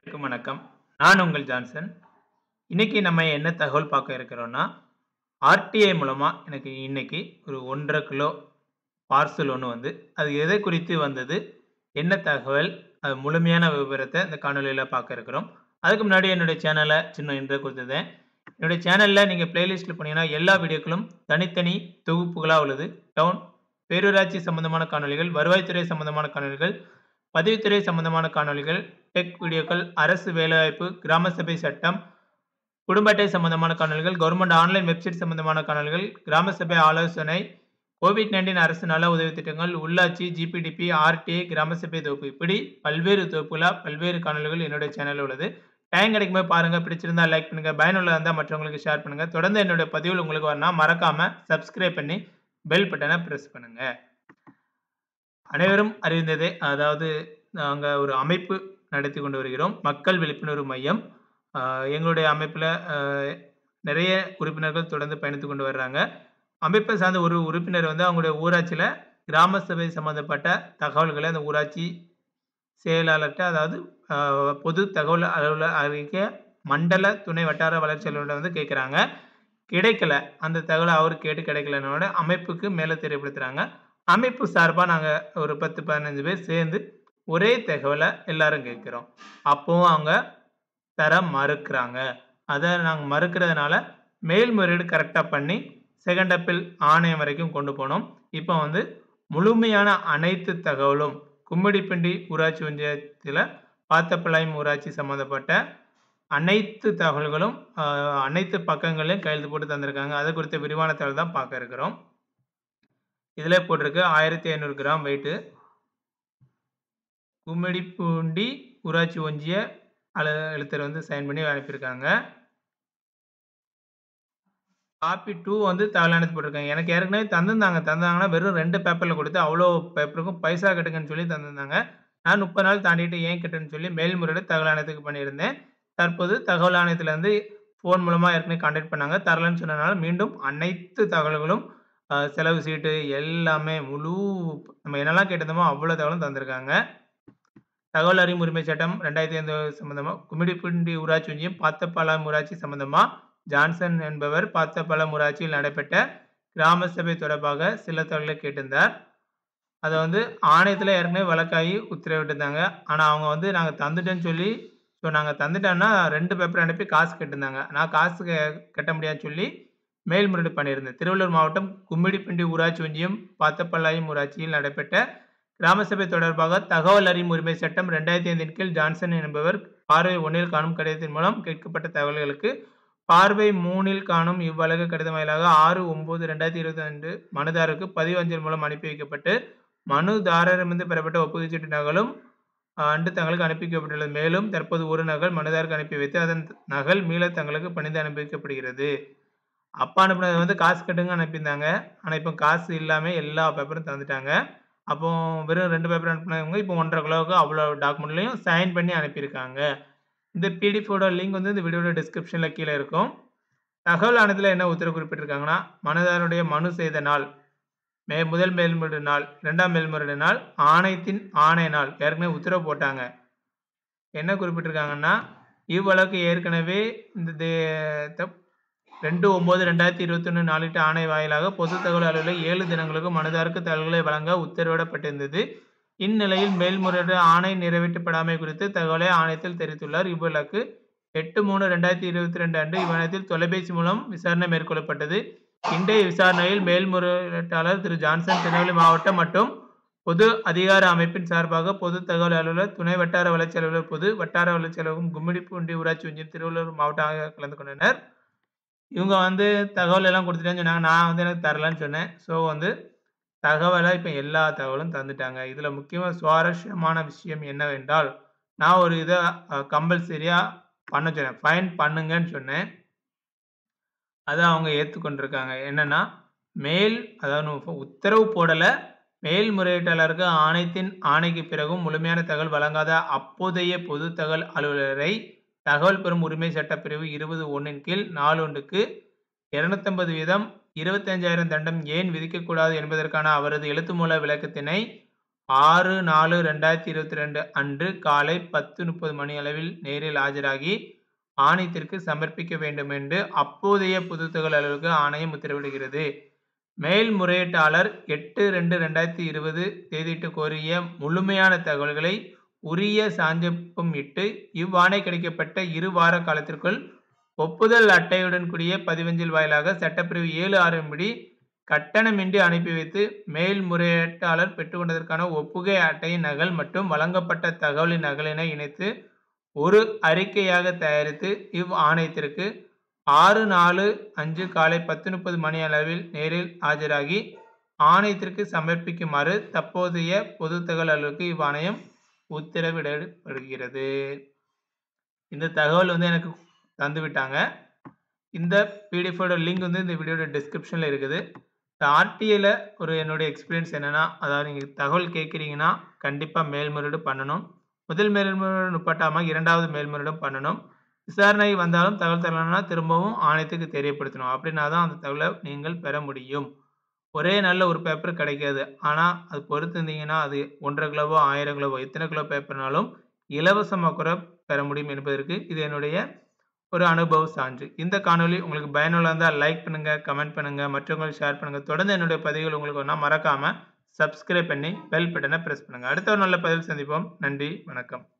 அனைவருக்கும் வணக்கம். நான் உங்கள் ஜான்சன். இன்னைக்கு நம்ம என்ன தகவல் பார்க்க இருக்கிறோம்னா, ஆர்டிஐ மூலமா எனக்கு இன்னைக்கு ஒரு 1 1/2 கிலோ பார்சல் ஒண்ணு வந்து, அது எதை குறித்து வந்தது? என்ன தகவல்? அது முழுமையான விவரத்த இந்த காணொளியில பார்க்க இருக்கிறோம். அதுக்கு முன்னாடி என்னுடைய சேனல சின்ன இன்ட்ரோ குடுத்துருந்தேன். என்னுடைய சேனல்ல நீங்க பிளேலிஸ்ட்ல போனீங்கன்னா, எல்லா வீடியோக்களும் தனித்தனி தொகுப்புகளா உள்ளது. டவுன், பேரூராட்சி சம்பந்தமான காணொளிகள், வருவாய்த்துறை சம்பந்தமான காணொளிகள், பதிவுத்துறை சம்பந்தமான காணொளிகள், டெக் வீடியோக்கள், அரசு வேலைவாய்ப்பு, கிராம சபை சட்டம், குடும்ப அட்டை சம்பந்தமான காணொளிகள், கவர்ன்மென்ட் ஆன்லைன் வெப்சைட் சம்பந்தமான காணொளிகள், கிராம சபை ஆலோசனை, கோவிட்-19 அரசு நல உதவி திட்டங்கள், உள்ளாட்சி, ஜிபிடிபி, ஆர்டிஐ, கிராம சபை தொகுப்பு இப்படி பல்வேறு தொகுப்புகளா பல்வேறு காணொளிகள் என்னுடைய சேனல்ல உள்ளது. டைம் கிடைக்கும்போது பாருங்க. பிடிச்சிருந்தா லைக் பண்ணுங்க. பயனுள்ளதா இருந்தா மற்றவங்களுக்கு ஷேர் பண்ணுங்க. தொடர்ந்து என்னுடைய பதிவுகள் உங்களுக்கு வரணும்னா மறக்காம சப்ஸ்கிரைப் பண்ணி பெல் பட்டன பிரஸ் பண்ணுங்க. அனைவரும் அறிந்ததே அதாவது நாங்க ஒரு அமைப்பு நடத்திக் கொண்டு வருகிறோம். மக்கள் விழிப்புணர்வு மையம். அ எங்களுடைய அமைப்புல அ நிறைய உறுப்பினர்கள் தொடர்ந்து பயணித்துக் கொண்டு வர்றாங்க. அமைப்பை சார்ந்த ஒரு உறுப்பினர் வந்து அவங்களுடைய ஊராட்சியில கிராம சபை சம்பந்தப்பட்ட தகவல்கள அந்த ஊராட்சி செயலாளர்ட்ட அதாவது அ பொது தகவல் அலுவலர் அறிக்கை மண்டல துணை வட்டார வளர்ச்சி அலுவலர்ட்ட வந்து கேட்கறாங்க. கிடைக்கல. அந்த தகவல அவரு கேட்டு கிடைக்கலன்னோனே அமைப்புக்கு மேல தெரியப்படுத்துறாங்க. அமைப்பு சார்பா நாங்க ஒரு 10, 15 பேர் சேர்ந்து ஒரே தகவல எல்லாரும் கேட்கிறோம். அப்பவும் அவங்க தர மறுக்கிறாங்க. அத நாங்க மறுக்கிறதுனால மேல்முறையீடு கரெக்ட்டா பண்ணி செகண்ட் அப்பீல் ஆணையம் வரைக்கும் கொண்டு போனோம். இப்ப வந்து முழுமையான அனைத்து தகவலும் கும்மிடிப்பூண்டி ஊராட்சி ஒன்றியத்தில பாத்தப்பாளையம் ஊராட்சி சம்பந்தப்பட்ட அனைத்து தகவல்களும் அ அனைத்து பக்கங்களையும் கையெழுத்து போட்டு தந்திருக்காங்க. அது குறித்த விரிவான தகவல் தான் பார்க்க இருக்கிறோம். இதிலே போட்டிருக்கு 1500 கிராம் வெயிட். கும்மிடிப்பூண்டி ஊராட்சி ஒன்றிய அலு எழுத்தர் வந்து சைன் பண்ணி அனுப்பியிருக்காங்க. காப்பி 2 வந்து தகவலானது போட்டிருக்காங்க. எனக்கு ஏற்கனவே தந்திருந்தாங்க. தந்தாங்கன்னா வெறும் 2 பேப்பர்ல குடுத்து அவ்வளோ பேப்பருக்கும் பைசா கட்டுங்கன்னு சொல்லி தந்திருந்தாங்க. நான் 30 நாள் தாண்டிட்டு ஏன் கட்டணும்னு சொல்லி மேல்முறையீடு தகவல் ஆணையத்துக்கு பண்ணியிருந்தேன். தற்போது தகவல் ஆணையத்திலிருந்து ஃபோன் மூலமா ஏற்கனவே கான்டாக்ட் பண்ணாங்க. தரலன்னு சொன்னதுனால மீண்டும் அனைத்து தகவல்களும் அ செலவு சீட்டு எல்லாமே முழு நம்ம என்னெல்லாம் கேட்டிருந்தோமோ அவ்வளோ தகவலும் தந்திருக்காங்க. தகவல் அறியும் உரிமை சட்டம் 2005 சம்பந்தமா கும்மிடிப்பூண்டி ஊராட்சி ஒன்றியம் பாத்தப்பாளையம் ஊராட்சி சம்பந்தமா ஜான்சன் என்பவர் பாத்தப்பாளையம் ஊராட்சியில் நடைபெற்ற கிராம சபை தொடர்பாக சில தகவல்களை கேட்டிருந்தார். அத வந்து ஆணையத்தில ஏற்கனவே வழக்காகி உத்தரவிட்டிருந்தாங்க. ஆனா அவங்க வந்து நாங்க தந்துட்டோம்ன்னு சொல்லி சொன்னாங்க. தந்துட்டோம்னா 2 பேப்பர் அனுப்பி காசு கேட்டிருந்தாங்க. நான் காசு கெ கட்ட முடியாதுன்னு சொல்லி மேல்முறையீடு பண்ணியிருந்தேன். திருவள்ளூர் மாவட்டம் கும்மிடிப்பூண்டி ஊராட்சி ஒன்றியம் பாத்தப்பாளையம் ஊராட்சியில் நடைபெற்ற கிராம சபை தொடர்பாக தகவல் அறியும் உரிமை சட்டம் 2005 கீழ் ஜான்சன் என்பவர் பார்வை 1ல் காணும் கடிதத்தின் மூலம் கேட்கப்பட்ட தகவல்களுக்கு பார்வை 3ல் காணும் இவ்வழக்கு கடிதம் வாயிலாக 6/9/2022 மனுதாரருக்கு பதிவு அஞ்சல் மூலம் அனுப்பி வைக்கப்பட்டு, மனுதாரரிடமிருந்து பெறப்பட்ட ஒப்புகைச் சீட்டு நகலும் அன்று தங்களுக்கு அனுப்பி வைக்கப்பட்டுள்ளது. மேலும் தற்போது ஒரு நகல் மனுதாரருக்கு அனுப்பி வைத்து, அதன் நகல் மீள தங்களுக்கு பணிந்து அனுப்பி வைக்கப்படுகிறது. அப்ப அனுப்புனது வந்து காசு கட்டுங்கன்னு அனுப்பியிருந்தாங்க. ஆனா இப்ப காசு இல்லாம எல்லா பேப்பரும் தந்துட்டாங்க. அப்போ வெறும் 2 பேப்பர் அனுப்புனவங்க இப்போ 1 1/2 கிலோவுக்கு அவ்வளோ டாக்குமெண்ட்லயும் சைன் பண்ணி அனுப்பியிருக்காங்க. இந்த பிடிஎஃப்போட லிங்க் வந்து இந்த வீடியோட டிஸ்கிரிப்ஷன்ல கீழ இருக்கும். தகவல் ஆணையத்தில என்ன உத்தரவு குறிப்பிட்டிருக்காங்கன்னா, மனுதாரருடைய மனு செய்த நாள், மே முதல் மேல்முறையீடு நாள், 2ஆம் மேல்முறையீடு நாள், ஆணையத்தின் ஆணை நாள் ஏற்கனவே உத்தரவு போட்டாங்க. என்ன குறிப்பிட்டிருக்காங்கன்னா, இவ்வழக்கு ஏற்கனவே இந்த தே தப் 2/9/2021 நாளிட்ட ஆணை வாயிலாக பொது தகவல் அலுவலர் 7 தினங்களுக்கு மனுதாரருக்கு தகவல்களை வழங்க உத்தரவிடப்பட்டிருந்தது. இந்நிலையில் மேல்முறையீடு ஆணை நிறைவேற்றப்படாமை குறித்து தகவலை ஆணையத்தில் தெரிவித்துள்ளார். இவ்வழக்கு 8/3/2022 அன்று இவ்வாணையத்தில் தொலைபேசி மூலம் விசாரணை மேற்கொள்ளப்பட்டது. இன்றைய விசாரணையில் மேல்முறையீட்டாளர் திரு ஜான்சன் திருநெல்வேலி மாவட்டம் மற்றும் பொது அதிகார அமைப்பின் சார்பாக பொது தகவல் அலுவலர், துணை வட்டார வளர்ச்சி அலுவலர், பொது வட்டார வளர்ச்சி அலுவலகம், கும்மிடிப்பூண்டி ஊராட்சி ஒன்றியம், திருவள்ளூர் மாவட்டம் ஆகியோர் கலந்து கொண்டனர். இவங்க வந்து தகவல் எல்லாம் குடுத்துட்டேன்னு சொன்னாங்க. நான் வந்து எனக்கு தரலன்னு சொன்னேன். ஸோ வந்து தகவல இப்ப எல்லா தகவலும் தந்துட்டாங்க. இதுல முக்கியமா சுவாரஸ்யமான விஷயம் என்னவென்றால், நான் ஒரு இத அ கம்பல்சரியா பண்ண சொன்னேன். ஃபைன் பண்ணுங்கன்னு சொன்னேன். அத அவங்க ஏத்துக்கொண்டிருக்காங்க. என்னன்னா, மேல் அதாவது உத்தரவு போடல. மேல்முறையீட்டாளருக்கு ஆணையத்தின் ஆணைக்கு பிறகும் முழுமையான தகவல் வழங்காத அப்போதைய பொது தகவல் அலுவலரை தகவல் பெறும் உரிமை சட்டப் பிரிவு 20(1) கீழ் நாள் ஒன்றுக்கு 250 வீதம் 25,000 தண்டம் ஏன் விதிக்கக்கூடாது என்பதற்கான அவரது எழுத்துமூல விளக்கத்தினை 6/4/2022 அன்று காலை 10:30 மணி அளவில் நேரில் ஆஜராகி ஆணையத்திற்கு சமர்ப்பிக்க வேண்டும் என்று அப்போதைய பொதுத் தகவல் அலுவலக ஆணையம் உத்தரவிடுகிறது. மேல்முறையீட்டாளர் 8/2/2020 தேதியிட்டு கோரிய முழுமையான தகவல்களை உரிய சான்றொப்பம் இட்டு, இவ்வாணை கிடைக்கப்பட்ட இரு வார காலத்திற்குள் ஒப்புதல் அட்டையுடன் கூடிய பதிவஞ்சல் வாயிலாக சட்டப்பிரிவு 7(6) படி கட்டணமின்றி அனுப்பி வைத்து, மேல்முறையீட்டாளர் பெற்றுக்கொண்டதற்கான ஒப்புகை அட்டையின் நகல் மற்றும் வழங்கப்பட்ட தகவலின் நகலினை இணைத்து ஒரு அறிக்கையாக தயாரித்து, இவ் ஆணையத்திற்கு 6/4/5 காலை 10:30 மணி அளவில் நேரில் ஆஜராகி ஆணையத்திற்கு சமர்ப்பிக்குமாறு தற்போதைய பொதுத் தகவல் அலுவலருக்கு இவ்வாணையம் உத்தரவிடப்படுகிறது. இந்த தகவல் வந்து எனக்கு தந்துவிட்டாங்க. இந்த பிடிஎஃப் ஓட லிங்க் வந்து இந்த வீடியோட டிஸ்கிரிப்ஷன்ல இருக்குது. இந்த ஆர்டிஏல ஒரு என்னுடைய எக்ஸ்பீரியன்ஸ் என்னன்னா, அதாவது நீங்க தகவல் கேட்கிறீங்கன்னா, கண்டிப்பா மேல்முறையீடு பண்ணணும். முதல் மேல்முறையீடு நிப்பாட்டாம 2வது மேல்முறையீடும் பண்ணணும். விசாரணை வந்தாலும் தகவல் தரலன்னா திரும்பவும் ஆணையத்துக்கு தெரியப்படுத்தணும். அப்படின்னா தான் அந்த தகவல நீங்கள் பெற முடியும். ஒரே நாள்ல ஒரு பேப்பர் கிடைக்காது. ஆனா, அது பொறுத்திருந்தீங்கன்னா, அது 1 1/2 கிலோவோ, 1000 கிலோவோ எத்தனை கிலோ பேப்பர்னாலும் இலவசமா கூட பெற முடியும் என்பதற்கு இது என்னுடைய ஒரு அனுபவ சான்று. இந்த காணொளி உங்களுக்கு பயனுள்ளதா இருந்தா லைக் பண்ணுங்க, கமெண்ட் பண்ணுங்க, மற்றவங்களுக்கு ஷேர் பண்ணுங்க. தொடர்ந்து என்னுடைய பதிவுகள் உங்களுக்கு வேணும்னா மறக்காம சப்ஸ்கிரைப் பண்ணி பெல் பட்டன பிரஸ் பண்ணுங்க. அடுத்த ஒரு நல்ல பதிவில் சந்திப்போம். நன்றி, வணக்கம்.